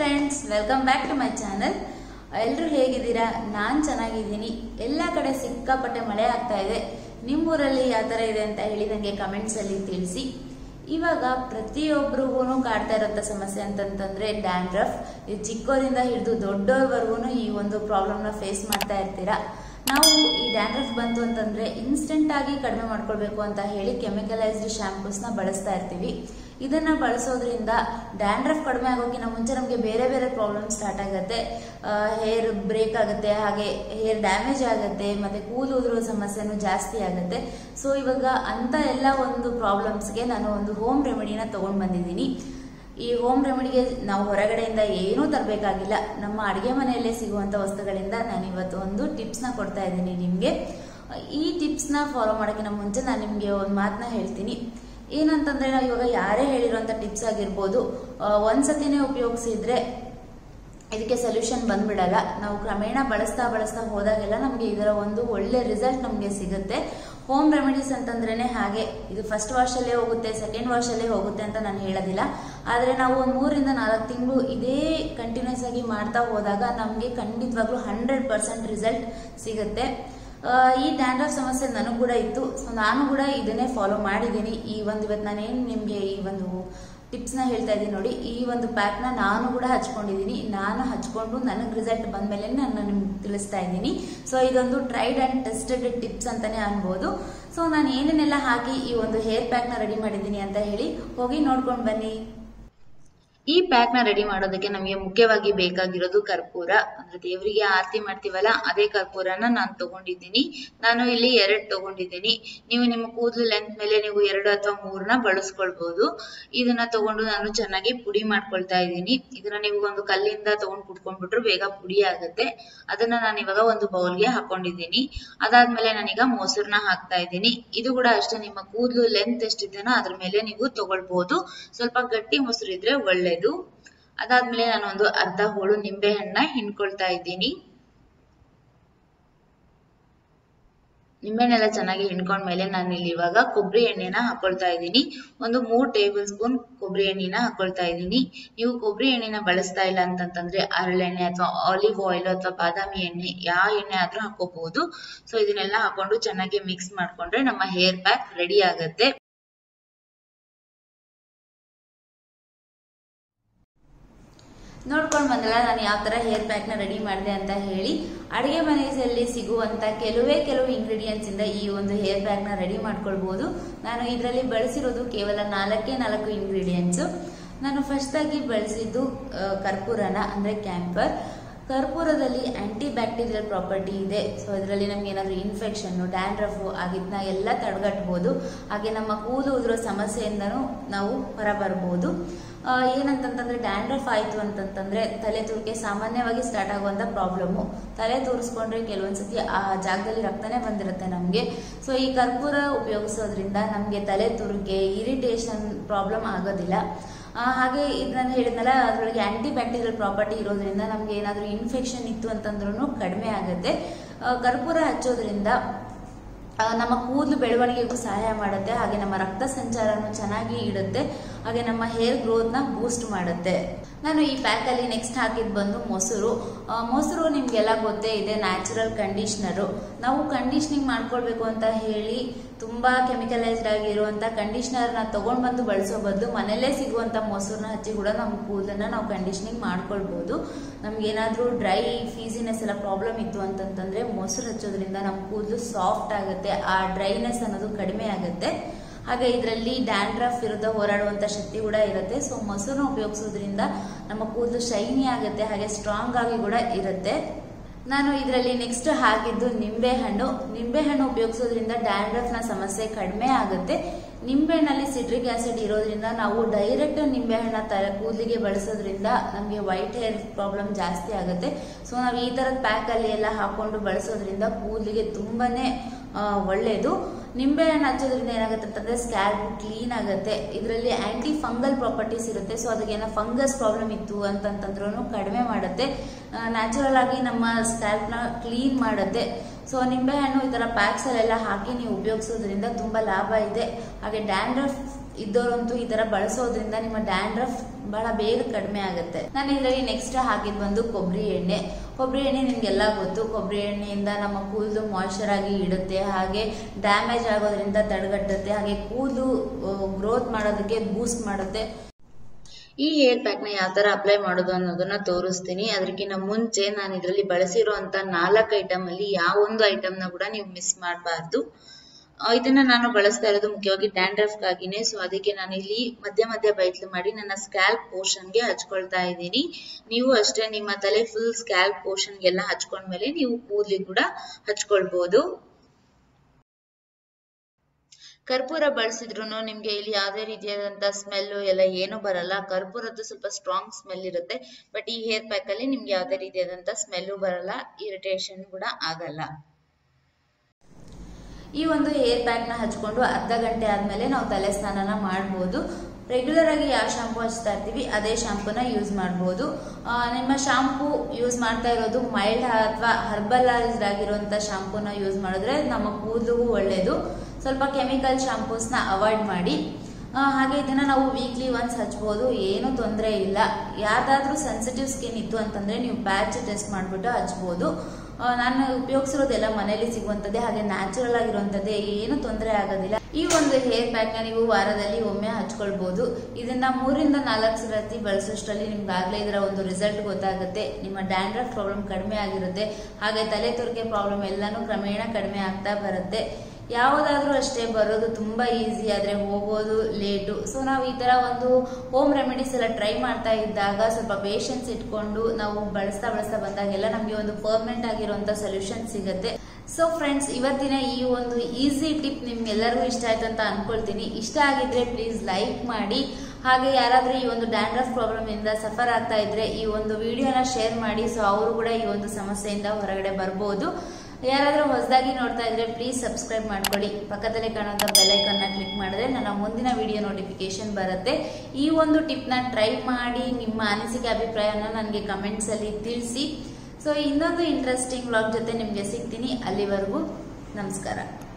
friends welcome back to my channel ಎಲ್ಲರೂ ಹೇಗಿದ್ದೀರಾ ನಾನು ಚೆನ್ನಾಗಿದ್ದೀನಿ ಎಲ್ಲ ಕಡೆ ಸಿಕ್ಕಾಪಟ್ಟೆ ಮಳೆ ಆಗ್ತಾ ಇದೆ ನಿಮ್ಮೂರಲ್ಲಿ ಯಾವ ಥರ ಇದೆ ಅಂತ ಹೇಳಿ ನನಗೆ ಕಮೆಂಟ್ಸಲ್ಲಿ ತಿಳಿಸಿ ಇವಾಗ ಪ್ರತಿಯೊಬ್ಬರಿಗೂ ಕಾಡ್ತಾ ಇರೋಂಥ ಸಮಸ್ಯೆ ಅಂತಂತಂದ್ರೆ ಡ್ಯಾಂಡ್ರಫ್ ಇದು ಚಿಕ್ಕವರಿಂದ ಹಿಡಿದು ದೊಡ್ಡವರೆಗೂ ಈ ಒಂದು ಪ್ರಾಬ್ಲಮ್ನ ಫೇಸ್ ಮಾಡ್ತಾ ಇರ್ತೀರಾ ನಾವು ಈ ಡ್ಯಾಂಡ್ರಫ್ ಬಂತು ಅಂತಂದ್ರೆ ಇನ್ಸ್ಟೆಂಟ್ ಆಗಿ ಕಡಿಮೆ ಮಾಡ್ಕೊಳ್ಬೇಕು ಅಂತ ಹೇಳಿ ಕೆಮಿಕಲೈಸ್ಡ್ ಶಾಂಪೂಸ್ನ ಬಳಸ್ತಾ ಇರ್ತೀವಿ ಇದನ್ನ ಬಳಸೋದ್ರಿಂದ ಡ್ಯಾಂಡ್ರಫ್ ಕಡಿಮೆ ಆಗೋಕ್ಕಿಂತ ಮುಂಚೆ ನಮಗೆ ಬೇರೆ ಬೇರೆ ಪ್ರಾಬ್ಲಮ್ ಸ್ಟಾರ್ಟ್ ಆಗುತ್ತೆ ಹೇರ್ ಬ್ರೇಕ್ ಆಗುತ್ತೆ ಹಾಗೆ ಹೇರ್ ಡ್ಯಾಮೇಜ್ ಆಗುತ್ತೆ ಮತ್ತೆ ಕೂದಲು ಉದುರುವ ಸಮಸ್ಯೆನೂ ಜಾಸ್ತಿ ಆಗುತ್ತೆ ಸೊ ಇವಾಗ ಅಂತ ಎಲ್ಲ ಒಂದು ಪ್ರಾಬ್ಲಮ್ಸ್ಗೆ ನಾನು ಒಂದು ಹೋಮ್ ರೆಮಿಡಿನ ತಗೊಂಡ್ ಬಂದಿದ್ದೀನಿ ಈ ಹೋಮ್ ರೆಮಿಡಿಗೆ ನಾವು ಹೊರಗಡೆಯಿಂದ ಏನೂ ತರಬೇಕಾಗಿಲ್ಲ ನಮ್ಮ ಅಡುಗೆ ಮನೆಯಲ್ಲೇ ಸಿಗುವಂಥ ವಸ್ತುಗಳಿಂದ ನಾನು ಇವತ್ತು ಒಂದು ಟಿಪ್ಸ್ನ ಕೊಡ್ತಾ ಇದ್ದೀನಿ ನಿಮಗೆ ಈ ಟಿಪ್ಸ್ನ ಫಾಲೋ ಮಾಡೋಕ್ಕಿಂತ ಮುಂಚೆ ನಾನು ನಿಮಗೆ ಒಂದು ಮಾತನ್ನ ಹೇಳ್ತೀನಿ ಏನಂತಂದ್ರೆ ನಾವು ಇವಾಗ ಯಾರೇ ಹೇಳಿರೋಂಥ ಟಿಪ್ಸ್ ಆಗಿರ್ಬೋದು ಆ, ಒಂದ್ಸತಿನೇ ಉಪಯೋಗಿಸಿದ್ರೆ ಇದಕ್ಕೆ ಸೊಲ್ಯೂಷನ್ ಬಂದ್ಬಿಡಲ್ಲ ನಾವು ಕ್ರಮೇಣ ಬಳಸ್ತಾ ಬಳಸ್ತಾ ಹೋದಾಗೆಲ್ಲ ನಮಗೆ ಇದರ ಒಂದು ಒಳ್ಳೆ ರಿಸಲ್ಟ್ ನಮಗೆ ಸಿಗುತ್ತೆ ಹೋಮ್ ರೆಮಿಡೀಸ್ ಅಂತಂದ್ರೇನೆ ಹಾಗೆ ಇದು ಫಸ್ಟ್ ವಾಶಲ್ಲೇ ಹೋಗುತ್ತೆ ಸೆಕೆಂಡ್ ವಾಶಲ್ಲೇ ಹೋಗುತ್ತೆ ಅಂತ ನಾನು ಹೇಳೋದಿಲ್ಲ ಆದರೆ ನಾವು ಒಂದು ಮೂರಿಂದ ನಾಲ್ಕು ತಿಂಗಳು ಇದೇ ಕಂಟಿನ್ಯೂಸ್ ಆಗಿ ಮಾಡ್ತಾ ಹೋದಾಗ ನಮಗೆ ಖಂಡಿತವಾಗ್ಲೂ ಹಂಡ್ರೆಡ್ ಪರ್ಸೆಂಟ್ ರಿಸಲ್ಟ್ ಸಿಗುತ್ತೆ ಆ, ಈ ಡ್ಯಾಂಡ್ರಫ್ ಸಮಸ್ಯೆ ನನಗೂ ಕೂಡ ಇತ್ತು ಸೊ ನಾನು ಕೂಡ ಇದನ್ನೇ ಫಾಲೋ ಮಾಡಿದ್ದೀನಿ ಈ ಒಂದು ಇವತ್ತು ನಾನೇನು ನಿಮಗೆ ಈ ಒಂದು ಟಿಪ್ಸ್ನ ಹೇಳ್ತಾ ಇದ್ದೀನಿ ನೋಡಿ ಈ ಒಂದು ಪ್ಯಾಕ್ನ ನಾನು ಕೂಡ ಹಚ್ಕೊಂಡಿದ್ದೀನಿ ನಾನು ಹಚ್ಕೊಂಡು ನನಗೆ ರಿಸಲ್ಟ್ ಬಂದಮೇಲೆ ನಾನು ನಿಮ್ಗೆ ತಿಳಿಸ್ತಾ ಇದ್ದೀನಿ ಸೊ ಇದೊಂದು ಟ್ರೈಡ್ ಆ್ಯಂಡ್ ಟೆಸ್ಟೆಡ್ ಟಿಪ್ಸ್ ಅಂತಾನೆ ಅನ್ಬೋದು ಸೊ ನಾನು ಏನೇನೆಲ್ಲ ಹಾಕಿ ಈ ಒಂದು ಹೇರ್ ಪ್ಯಾಕ್ನ ರೆಡಿ ಮಾಡಿದ್ದೀನಿ ಅಂತ ಹೇಳಿ ಹೋಗಿ ನೋಡ್ಕೊಂಡು ಬನ್ನಿ ಈ ಪ್ಯಾಕ್ ನ ರೆಡಿ ಮಾಡೋದಕ್ಕೆ ನಮಗೆ ಮುಖ್ಯವಾಗಿ ಬೇಕಾಗಿರೋದು ಕರ್ಪೂರ ಅಂದ್ರೆ ದೇವರಿಗೆ ಆರತಿ ಮಾಡ್ತೀವಲ್ಲ ಅದೇ ಕರ್ಪೂರನ ನಾನು ತಗೊಂಡಿದ್ದೀನಿ ನಾನು ಇಲ್ಲಿ ಎರಡು ತಗೊಂಡಿದ್ದೀನಿ ನೀವು ನಿಮ್ಮ ಕೂದಲು ಲೆಂತ್ ಮೇಲೆ ನೀವು ಎರಡು ಅಥವಾ ಮೂರನ್ನ ಬಳಸ್ಕೊಳ್ಬಹುದು ಇದನ್ನ ತಗೊಂಡು ನಾನು ಚೆನ್ನಾಗಿ ಪುಡಿ ಮಾಡ್ಕೊಳ್ತಾ ಇದ್ದೀನಿ ಇದನ್ನ ನೀವು ಒಂದು ಕಲ್ಲಿಂದ ತಗೊಂಡು ಕುಟ್ಕೊಂಡ್ಬಿಟ್ರು ಬೇಗ ಪುಡಿ ಆಗುತ್ತೆ ಅದನ್ನ ನಾನು ಇವಾಗ ಒಂದು ಬೌಲ್ಗೆ ಹಾಕೊಂಡಿದ್ದೀನಿ ಅದಾದ್ಮೇಲೆ ನಾನೀಗ ಮೊಸರನ್ನ ಹಾಕ್ತಾ ಇದ್ದೀನಿ ಇದು ಕೂಡ ಅಷ್ಟೇ ನಿಮ್ಮ ಕೂದಲು ಲೆಂತ್ ಎಷ್ಟಿದೆನೋ ಅದ್ರ ಮೇಲೆ ನೀವು ತಗೊಳ್ಬಹುದು ಸ್ವಲ್ಪ ಗಟ್ಟಿ ಮೊಸರು ಇದ್ರೆ ಒಳ್ಳೇದು ಅದಾದ್ಮೇಲೆ ನಾನು ಒಂದು ಅರ್ಧ ಹೋಳು ನಿಂಬೆ ಹಣ್ಣ ಹಿಂಡ್ಕೊಳ್ತಾ ಇದ್ದೀನಿ ನಿಂಬೆಹಣ್ಣೆಲ್ಲ ಚೆನ್ನಾಗಿ ಹಿಂಡ್ಕೊಂಡ್ಮೇಲೆ ನಾನು ಇಲ್ಲಿ ಇವಾಗ ಕೊಬ್ಬರಿ ಎಣ್ಣೆನ ಹಾಕೊಳ್ತಾ ಇದ್ದೀನಿ ಒಂದು ಮೂರ್ ಟೇಬಲ್ ಸ್ಪೂನ್ ಕೊಬ್ಬರಿ ಎಣ್ಣೆನ ಹಾಕೊಳ್ತಾ ಇದ್ದೀನಿ ನೀವು ಕೊಬ್ಬರಿ ಎಣ್ಣೆನ ಬಳಸ್ತಾ ಇಲ್ಲ ಅಂತಂತಂದ್ರೆ ಹರಳೆಣ್ಣೆ ಅಥವಾ ಆಲಿವ್ ಆಯಿಲ್ ಅಥವಾ ಬಾದಾಮಿ ಎಣ್ಣೆ ಯಾವ ಎಣ್ಣೆ ಆದ್ರೂ ಹಾಕೋಬಹುದು ಸೊ ಇದನ್ನೆಲ್ಲ ಹಾಕೊಂಡು ಚೆನ್ನಾಗಿ ಮಿಕ್ಸ್ ಮಾಡ್ಕೊಂಡ್ರೆ ನಮ್ಮ ಹೇರ್ ಪ್ಯಾಕ್ ರೆಡಿ ಆಗುತ್ತೆ ನೋಡ್ಕೊಂಡು ಬಂದಲ್ಲ ನಾನು ಯಾವ ಥರ ಹೇರ್ ಪ್ಯಾಕ್ನ ರೆಡಿ ಮಾಡಿದೆ ಅಂತ ಹೇಳಿ ಅಡುಗೆ ಮನೆಯಲ್ಲಿ ಸಿಗುವಂಥ ಕೆಲವೇ ಕೆಲವು ಇಂಗ್ರೀಡಿಯೆಂಟ್ಸ್ ಇಂದ ಈ ಒಂದು ಹೇರ್ ಪ್ಯಾಕ್ನ ರೆಡಿ ಮಾಡ್ಕೊಳ್ಬೋದು ನಾನು ಇದರಲ್ಲಿ ಬಳಸಿರೋದು ಕೇವಲ ನಾಲ್ಕೇ ನಾಲ್ಕು ಇಂಗ್ರೀಡಿಯೆಂಟ್ಸು ನಾನು ಫಸ್ಟ್ ಆಗಿ ಬಳಸಿದ್ದು ಆ, ಕರ್ಪೂರನ ಅಂದರೆ ಕ್ಯಾಂಪರ್ ಕರ್ಪೂರದಲ್ಲಿ ಆಂಟಿ ಬ್ಯಾಕ್ಟೀರಿಯಲ್ ಪ್ರಾಪರ್ಟಿ ಇದೆ ಸೊ ಇದರಲ್ಲಿ ನಮ್ಗೆ ಏನಾದರೂ ಇನ್ಫೆಕ್ಷನ್ನು ಡ್ಯಾಂಡ್ರಫು ಆಗಿದ್ನ ಎಲ್ಲ ತಡೆಗಟ್ಬೋದು ಹಾಗೆ ನಮ್ಮ ಕೂದಲು ಉದುರೋ ಸಮಸ್ಯೆಯಿಂದನೂ ನಾವು ಹೊರಬರ್ಬೋದು ಆ, ಏನಂತಂತಂದ್ರೆ ಡ್ಯಾಂಡ್ರಫ್ ಆಯಿತು ಅಂತಂತಂದ್ರೆ ತಲೆ ತುರಿಕೆ ಸಾಮಾನ್ಯವಾಗಿ ಸ್ಟಾರ್ಟ್ ಆಗುವಂಥ ಪ್ರಾಬ್ಲಮ್ಮು ತಲೆ ತೂರಿಸ್ಕೊಂಡ್ರೆ ಕೆಲವೊಂದ್ಸತಿ ಆ ಜಾಗದಲ್ಲಿ ರಕ್ತನೇ ಬಂದಿರುತ್ತೆ ನಮಗೆ ಸೊ ಈ ಕರ್ಪೂರ ಉಪಯೋಗಿಸೋದ್ರಿಂದ ನಮಗೆ ತಲೆ ತುರಿಕೆ ಇರಿಟೇಷನ್ ಪ್ರಾಬ್ಲಮ್ ಆಗೋದಿಲ್ಲ ಆ, ಹಾಗೆ ಇದು ನಾನು ಹೇಳಿದ್ನಲ್ಲ ಅದರೊಳಗೆ ಆಂಟಿ ಬ್ಯಾಕ್ಟೀರಿಯಲ್ ಪ್ರಾಪರ್ಟಿ ಇರೋದ್ರಿಂದ ನಮಗೆ ಏನಾದರೂ ಇನ್ಫೆಕ್ಷನ್ ಇತ್ತು ಅಂತಂದ್ರೂ ಕಡಿಮೆ ಆಗುತ್ತೆ ಆ, ಕರ್ಪೂರ ಹಚ್ಚೋದ್ರಿಂದ ಆ, ನಮ್ಮ ಕೂದಲು ಬೆಳವಣಿಗೆಗೂ ಸಹಾಯ ಮಾಡುತ್ತೆ ಹಾಗೆ ನಮ್ಮ ರಕ್ತ ಸಂಚಾರನೂ ಚೆನ್ನಾಗಿ ಇಡುತ್ತೆ ಹಾಗೆ ನಮ್ಮ ಹೇರ್ ಗ್ರೋತ್ನ ಬೂಸ್ಟ್ ಮಾಡುತ್ತೆ ನಾನು ಈ ಪ್ಯಾಕಲ್ಲಿ ನೆಕ್ಸ್ಟ್ ಹಾಕಿದ್ದು ಬಂದು ಮೊಸರು ಆ, ಮೊಸರು ನಿಮಗೆಲ್ಲ ಗೊತ್ತೇ ಇದೆ ನ್ಯಾಚುರಲ್ ಕಂಡೀಷ್ನರು ನಾವು ಕಂಡೀಷ್ನಿಂಗ್ ಮಾಡ್ಕೊಳ್ಬೇಕು ಅಂತ ಹೇಳಿ ತುಂಬ ಕೆಮಿಕಲೈಸ್ಡ್ ಆಗಿರುವಂಥ ಕಂಡೀಷ್ನರ್ನ ತೊಗೊಂಡು ಬಂದು ಬಳಸೋ ಬದಲು ಮನೆಯಲ್ಲೇ ಸಿಗುವಂಥ ಮೊಸರನ್ನ ಹಚ್ಚಿ ಕೂಡ ನಮ್ಮ ಕೂದಲನ್ನ ನಾವು ಕಂಡೀಷ್ನಿಂಗ್ ಮಾಡ್ಕೊಳ್ಬೋದು ನಮ್ಗೇನಾದರೂ ಡ್ರೈ ಫೀಸಿನೆಸ್ ಎಲ್ಲ ಪ್ರಾಬ್ಲಮ್ ಇತ್ತು ಅಂತಂತಂದ್ರೆ ಮೊಸರು ಹಚ್ಚೋದ್ರಿಂದ ನಮ್ಮ ಕೂದಲು ಸಾಫ್ಟ್ ಆಗುತ್ತೆ ಆ ಡ್ರೈನೆಸ್ ಅನ್ನೋದು ಕಡಿಮೆ ಆಗುತ್ತೆ ಹಾಗೆ ಇದರಲ್ಲಿ ಡ್ಯಾಂಡ್ರಫ್ ವಿರುದ್ಧ ಹೋರಾಡುವಂಥ ಶಕ್ತಿ ಕೂಡ ಇರುತ್ತೆ ಸೊ ಮೊಸರನ್ನ ಉಪಯೋಗಿಸೋದ್ರಿಂದ ನಮ್ಮ ಕೂದಲು ಶೈನಿ ಆಗುತ್ತೆ ಹಾಗೆ ಸ್ಟ್ರಾಂಗ್ ಆಗಿ ಕೂಡ ಇರುತ್ತೆ ನಾನು ಇದರಲ್ಲಿ ನೆಕ್ಸ್ಟ್ ಹಾಕಿದ್ದು ನಿಂಬೆಹಣ್ಣು ನಿಂಬೆಹಣ್ಣು ಉಪಯೋಗಿಸೋದ್ರಿಂದ ಡ್ಯಾಂಡ್ರಫ್ನ ಸಮಸ್ಯೆ ಕಡಿಮೆ ಆಗುತ್ತೆ ನಿಂಬೆಹಣ್ಣಲ್ಲಿ ಸಿಟ್ರಿಕ್ ಆಸಿಡ್ ಇರೋದ್ರಿಂದ ನಾವು ಡೈರೆಕ್ಟ್ ನಿಂಬೆಹಣ್ಣ ತ ಕೂದಲಿಗೆ ಬಳಸೋದ್ರಿಂದ ನಮಗೆ ವೈಟ್ ಹೇರ್ ಪ್ರಾಬ್ಲಮ್ ಜಾಸ್ತಿ ಆಗುತ್ತೆ ಸೊ ನಾವು ಈ ಥರದ ಪ್ಯಾಕಲ್ಲಿ ಎಲ್ಲ ಹಾಕೊಂಡು ಬಳಸೋದ್ರಿಂದ ಕೂದಲಿಗೆ ತುಂಬಾನೇ ಆ, ಒಳ್ಳೆಯದು ನಿಂಬೆಹಣ್ಣು ಹಚ್ಚೋದ್ರಿಂದ ಏನಾಗುತ್ತೆ ಅಂತಂದ್ರೆ ಸ್ಕ್ಯಾಲ್ಪ್ ಕ್ಲೀನ್ ಆಗುತ್ತೆ ಇದರಲ್ಲಿ ಆಂಟಿ ಫಂಗಲ್ ಪ್ರಾಪರ್ಟೀಸ್ ಇರುತ್ತೆ ಸೊ ಅದಕ್ಕೇನೋ ಫಂಗಸ್ ಪ್ರಾಬ್ಲಮ್ ಇತ್ತು ಅಂತಂತಂದ್ರೂ ಕಡಿಮೆ ಮಾಡುತ್ತೆ ನ್ಯಾಚುರಲ್ ಆಗಿ ನಮ್ಮ ಸ್ಕ್ಯಾಲ್ಪ್ನ ಕ್ಲೀನ್ ಮಾಡುತ್ತೆ ಸೊ ನಿಂಬೆಹಣ್ಣು ಈ ಥರ ಪ್ಯಾಕ್ಸಲ್ಲೆಲ್ಲ ಹಾಕಿ ನೀವು ಉಪಯೋಗಿಸೋದ್ರಿಂದ ತುಂಬ ಲಾಭ ಇದೆ ಹಾಗೆ ಡ್ಯಾಂಡ್ರಫ್ ಇದ್ದವರಂತೂ ಈ ತರ ಬಳಸೋದ್ರಿಂದ ನಿಮ್ಮ ಡ್ಯಾಂಡ್ರಫ್ ಬಹಳ ಬೇಗ ಕಡಿಮೆ ಆಗುತ್ತೆ ನಾನು ಇದರಲ್ಲಿ ನೆಕ್ಸ್ಟ್ ಹಾಕಿದ್ ಬಂದು ಕೊಬ್ಬರಿ ಎಣ್ಣೆ ಕೊಬ್ಬರಿ ಎಣ್ಣೆ ನಿಮ್ಗೆಲ್ಲ ಗೊತ್ತು ಕೊಬ್ಬರಿ ಎಣ್ಣೆಯಿಂದ ನಮ್ಮ ಕೂದಲು ಮಾಯ್ಶ್ಚರ್ ಆಗಿ ಇಡುತ್ತೆ ಹಾಗೆ ಡ್ಯಾಮೇಜ್ ಆಗೋದ್ರಿಂದ ತಡೆಗಟ್ಟುತ್ತೆ ಹಾಗೆ ಕೂದಲು ಗ್ರೋತ್ ಮಾಡೋದಕ್ಕೆ ಬೂಸ್ಟ್ ಮಾಡುತ್ತೆ ಈ ಹೇರ್ ಪ್ಯಾಕ್ ನ ಯಾವ ತರ ಅಪ್ಲೈ ಮಾಡೋದು ಅನ್ನೋದನ್ನ ತೋರಿಸ್ತೀನಿ ಅದಕ್ಕಿಂತ ಮುಂಚೆ ನಾನು ಇದರಲ್ಲಿ ಬಳಸಿರುವಂತ ನಾಲ್ಕು ಐಟಮ್ ಅಲ್ಲಿ ಯಾವ ಒಂದು ಐಟಮ್ ನ ಕೂಡ ನೀವು ಮಿಸ್ ಮಾಡಬಾರ್ದು ಇದನ್ನ ನಾನು ಬಳಸ್ತಾ ಇರೋದು ಮುಖ್ಯವಾಗಿ ಡ್ಯಾಂಡ್ರಫ್ಗಾಗಿನೇ ಸೊ ಅದಕ್ಕೆ ನಾನು ಇಲ್ಲಿ ಮಧ್ಯ ಮಧ್ಯ ಬೈತ್ಲು ಮಾಡಿ ನನ್ನ ಸ್ಕ್ಯಾಲ್ಪ್ ಪೋರ್ಷನ್ಗೆ ಹಚ್ಕೊಳ್ತಾ ಇದ್ದೀನಿ ನೀವು ಅಷ್ಟೇ ನಿಮ್ಮ ತಲೆ ಫುಲ್ ಸ್ಕ್ಯಾಲ್ಪ್ ಪೋರ್ಷನ್ಗೆಲ್ಲ ಹಚ್ಕೊಂಡ್ಮೇಲೆ ನೀವು ಕೂದಲಿ ಕೂಡ ಹಚ್ಕೊಳ್ಬಹುದು ಕರ್ಪೂರ ಬಳಸಿದ್ರು ನಿಮ್ಗೆ ಇಲ್ಲಿ ಯಾವುದೇ ರೀತಿಯಾದಂತ ಸ್ಮೆಲ್ ಎಲ್ಲ ಏನು ಬರಲ್ಲ ಕರ್ಪೂರದ್ದು ಸ್ವಲ್ಪ ಸ್ಟ್ರಾಂಗ್ ಸ್ಮೆಲ್ ಇರುತ್ತೆ ಬಟ್ ಈ ಹೇರ್ ಪ್ಯಾಕ್ ಅಲ್ಲಿ ನಿಮ್ಗೆ ಯಾವುದೇ ರೀತಿಯಾದಂತ ಸ್ಮೆಲ್ಲು ಬರಲ್ಲ ಇರಿಟೇಷನ್ ಕೂಡ ಆಗಲ್ಲ ಈ ಒಂದು ಹೇರ್ ಪ್ಯಾಕ್ ನ ಹಚ್ಕೊಂಡು ಅರ್ಧ ಗಂಟೆ ಆದ್ಮೇಲೆ ನಾವು ತಲೆ ಸ್ನಾನನ ಮಾಡ್ಬೋದು ರೆಗ್ಯುಲರ್ ಆಗಿ ಯಾವ ಶಾಂಪು ಹಚ್ತಾ ಇರ್ತೀವಿ ಅದೇ ಶಾಂಪೂನ ಯೂಸ್ ಮಾಡ್ಬೋದು ನಿಮ್ಮ ಶಾಂಪೂ ಯೂಸ್ ಮಾಡ್ತಾ ಇರೋದು ಮೈಲ್ಡ್ ಅಥವಾ ಹರ್ಬಲೈಸ್ಡ್ ಆಗಿರುವಂತ ಶಾಂಪೂನ ಯೂಸ್ ಮಾಡಿದ್ರೆ ನಮ್ಮ ಕೂದಲಿಗೂ ಒಳ್ಳೇದು ಸ್ವಲ್ಪ ಕೆಮಿಕಲ್ ಶಾಂಪೂಸ್ನ ಅವಾಯ್ಡ್ ಮಾಡಿ ಹಾಗೆ ಇದನ್ನ ನಾವು ವೀಕ್ಲಿ ಒನ್ಸ್ ಹಚ್ಬೋದು ಏನು ತೊಂದರೆ ಇಲ್ಲ ಯಾವ್ದಾದ್ರೂ ಸೆನ್ಸಿಟಿವ್ ಸ್ಕಿನ್ ಇತ್ತು ಅಂತಂದ್ರೆ ನೀವು ಪ್ಯಾಚ್ ಟೆಸ್ಟ್ ಮಾಡಿಬಿಟ್ಟು ಹಚ್ಬೋದು ನಾನು ಉಪಯೋಗಿಸಿರೋದೆಲ್ಲ ಮನೇಲಿ ಸಿಗುವಂಥದ್ದೇ ಹಾಗೆ ನ್ಯಾಚುರಲ್ ಆಗಿರುವಂಥದ್ದೇ ಏನು ತೊಂದರೆ ಆಗೋದಿಲ್ಲ ಈ ಒಂದು ಹೇರ್ ಪ್ಯಾಕ್ ನ ನೀವು ವಾರದಲ್ಲಿ ಒಮ್ಮೆ ಹಚ್ಕೊಳ್ಬಹುದು ಇದನ್ನ ಮೂರಿಂದ ನಾಲ್ಕು ಸತಿ ಬಳಸೋಷ್ಟರಲ್ಲಿ ನಿಮ್ಗೆ ಆಗ್ಲೇ ಇದರ ಒಂದು ರಿಸಲ್ಟ್ ಗೊತ್ತಾಗುತ್ತೆ ನಿಮ್ಮ ಡ್ಯಾಂಡ್ರಫ್ ಪ್ರಾಬ್ಲಮ್ ಕಡಿಮೆ ಆಗಿರುತ್ತೆ ಹಾಗೆ ತಲೆ ತುರಿಕೆ ಪ್ರಾಬ್ಲಮ್ ಎಲ್ಲಾನು ಕ್ರಮೇಣ ಕಡಿಮೆ ಆಗ್ತಾ ಬರುತ್ತೆ ಯಾವುದಾದ್ರೂ ಅಷ್ಟೇ ಬರೋದು ತುಂಬಾ ಈಸಿ ಆದ್ರೆ ಹೋಗೋದು ಲೇಟು ಸೊ ನಾವು ಈ ತರ ಒಂದು ಹೋಮ್ ರೆಮಿಡೀಸ್ ಎಲ್ಲ ಟ್ರೈ ಮಾಡ್ತಾ ಇದ್ದಾಗ ಸ್ವಲ್ಪ ಪೇಷನ್ಸ್ ಇಟ್ಕೊಂಡು ನಾವು ಬಳಸ್ತಾ ಬಳಸ್ತಾ ಬಂದಾಗೆಲ್ಲ ನಮಗೆ ಒಂದು ಪರ್ಮನೆಂಟ್ ಆಗಿರುವಂತ ಸೊಲ್ಯೂಷನ್ ಸಿಗುತ್ತೆ ಸೊ ಫ್ರೆಂಡ್ಸ್ ಇವತ್ತಿನ ಈ ಒಂದು ಈಸಿ ಟಿಪ್ ನಿಮ್ಗೆಲ್ಲರಿಗೂ ಇಷ್ಟ ಆಯ್ತು ಅಂತ ಅನ್ಕೊಳ್ತೀನಿ ಇಷ್ಟ ಆಗಿದ್ರೆ ಪ್ಲೀಸ್ ಲೈಕ್ ಮಾಡಿ ಹಾಗೆ ಯಾರಾದ್ರೂ ಈ ಒಂದು ಡ್ಯಾಂಡ್ರಫ್ ಪ್ರಾಬ್ಲಮ್ ಇಂದ ಸಫರ್ ಆಗ್ತಾ ಇದ್ರೆ ಈ ಒಂದು ವಿಡಿಯೋನ ಶೇರ್ ಮಾಡಿ ಸೊ ಅವರು ಕೂಡ ಈ ಒಂದು ಸಮಸ್ಯೆಯಿಂದ ಹೊರಗಡೆ ಬರ್ಬೋದು ಯಾರಾದರೂ ಹೊಸದಾಗಿ ನೋಡ್ತಾ ಇದ್ರೆ ಪ್ಲೀಸ್ ಸಬ್ಸ್ಕ್ರೈಬ್ ಮಾಡ್ಕೊಳ್ಳಿ ಪಕ್ಕದಲ್ಲೇ ಕಾಣುವಂಥ ಬೆಲೈಕನ್ನ ಕ್ಲಿಕ್ ಮಾಡಿದ್ರೆ ನನ್ನ ಮುಂದಿನ ವಿಡಿಯೋ ನೋಟಿಫಿಕೇಶನ್ ಬರುತ್ತೆ ಈ ಒಂದು ಟಿಪ್ನ ಟ್ರೈ ಮಾಡಿ ನಿಮ್ಮ ಅನಿಸಿಕೆ ಅಭಿಪ್ರಾಯನ ನನಗೆ ಕಮೆಂಟ್ಸಲ್ಲಿ ತಿಳಿಸಿ ಸೊ ಇನ್ನೊಂದು ಇಂಟ್ರೆಸ್ಟಿಂಗ್ ವ್ಲಾಗ್ ಜೊತೆ ನಿಮಗೆ ಸಿಗ್ತೀನಿ ಅಲ್ಲಿವರೆಗೂ ನಮಸ್ಕಾರ